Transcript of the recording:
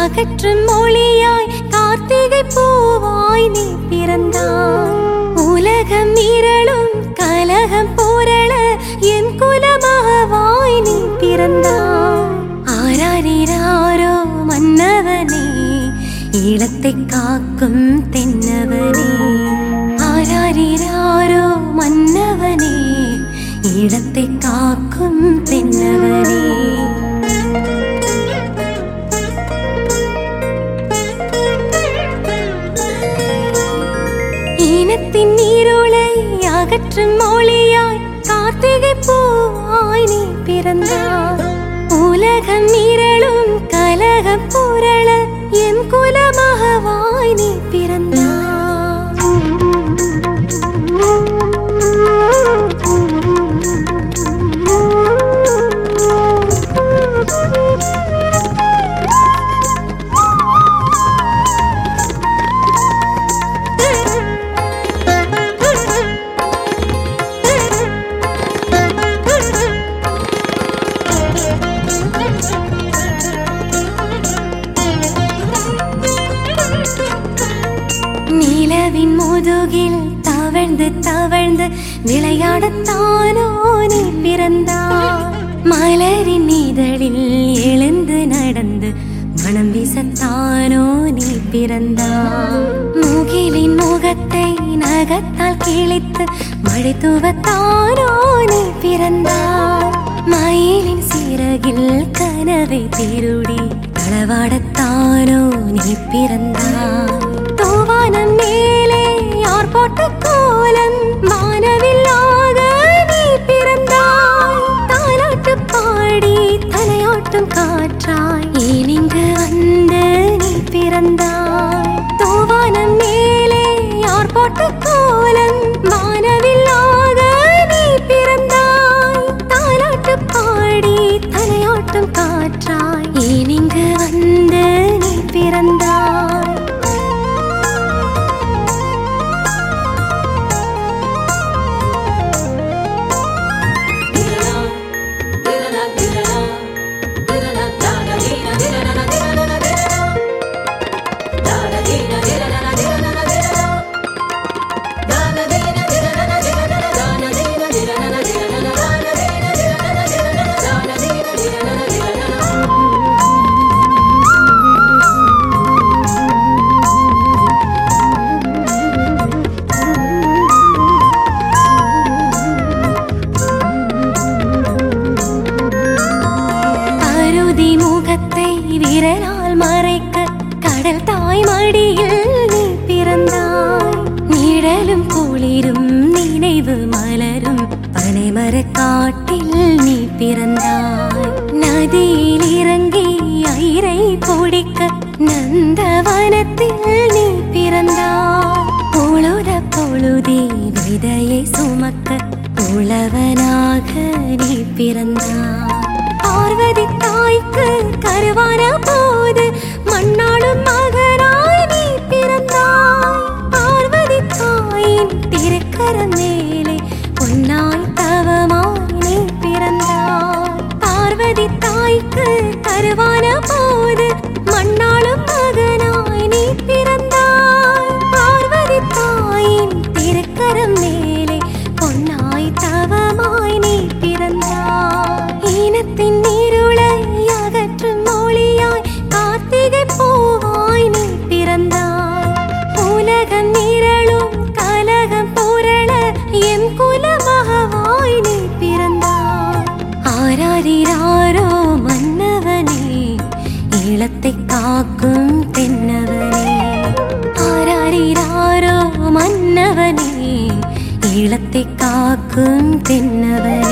அகற்றும் மொழியாய் கார்த்திகை பூவாய் நீ பிறந்தாய் உலகம் இரளும் கலகம் போரள என் குலமகவாய் நீ பிறந்தாய் ஆராரிராரோ மன்னவனே ஈழத்தை காக்கும் தென்னவனே ஆராரிராரோ மன்னவனே ஈழத்தை காக்கும் தென்னவனே ஈனத்தின் நீரோளை அகற்றும் மொழியாய் கார்த்திகை பூவாய் நீ பிறந்தாய் உலகம் இரளும் கலகம் புரள என் குலமகவாய் நீ நிலவின் முதுகில் தவழ்ந்து தவழ்ந்து விளையாடத்தானோ நீ பிறந்தாய் மலரின் இதழில் எழுந்து நடந்து மனம் வீசத்தானோ நீ பிறந்தாய் முகிலின் முகத்தை நகத்தால் கிழித்து மழை தூவத்தானோ நீ பிறந்தாய் மயிலின் சிறகில் கனவை திருடி களவாடத்தானோ நீ பிறந்தாய் தூவானம் மேலே யார் போட்ட கோலம் வானவில்லாக நீ பிறந்தாய் தாலாட்டு பாடி தலையாட்டும் காற்றாய் ஏன் இங்கு வந்து நீ பிறந்தாய் தூவானம் மேலே யார் போட்ட கோலம் வானவில்லாக நீ பிறந்தாய் தாலாட்டு பாடி தலையாட்டும் காற்றாய் ஏன் இங்கு வந்து நீ பிறந்தாய் அருதி முகத்தை விரலால் மறைக்க கடல் தாய் மடியில் நீ பிறந்தாய் நிழலும் குளிரும் நினைவு மலரும் பனைமர காட்டில் நீ பிறந்தாய் நதியில் இறங்கி ஐரை பிடிக்க நந்தவனத்தில் நீ பிறந்தாய் பொழுத பொழுதே விதையை சுமக்க உழவனாக நீ பிறந்தாய் பார்வதி தாய்க்கு கருவான போது மண்ணாடும் மகனாய் நீ பிறந்தாய் பார்வதி தாயின் திருக்கரம் மேலே பொன்னாய் தவமாய் நீ பிறந்தாய் பார்வதி தாய்க்கு கருவான போது மண்ணாளும் மகனாய் நீ பிறந்தாய் பார்வதி தாயின் திருக்கரம் மேலே பொன்னாய் தவமாய் நீ பிறந்தாய் ஈனத்தின் நீருளை அகற்றும் மொழியாய் கார்த்திகை பூவாய் நீ பிறந்தாய் உலகம் நிரளும் கலகம் புரள எம் குலமகவாய் நீ பிறந்தாய் ஆராரிராரோ மன்னவனே ஈழத்தை காக்கும் தென்னவனே ஆராரிராரோ மன்னவனே ஈழத்தை காக்கும் தென்னவனே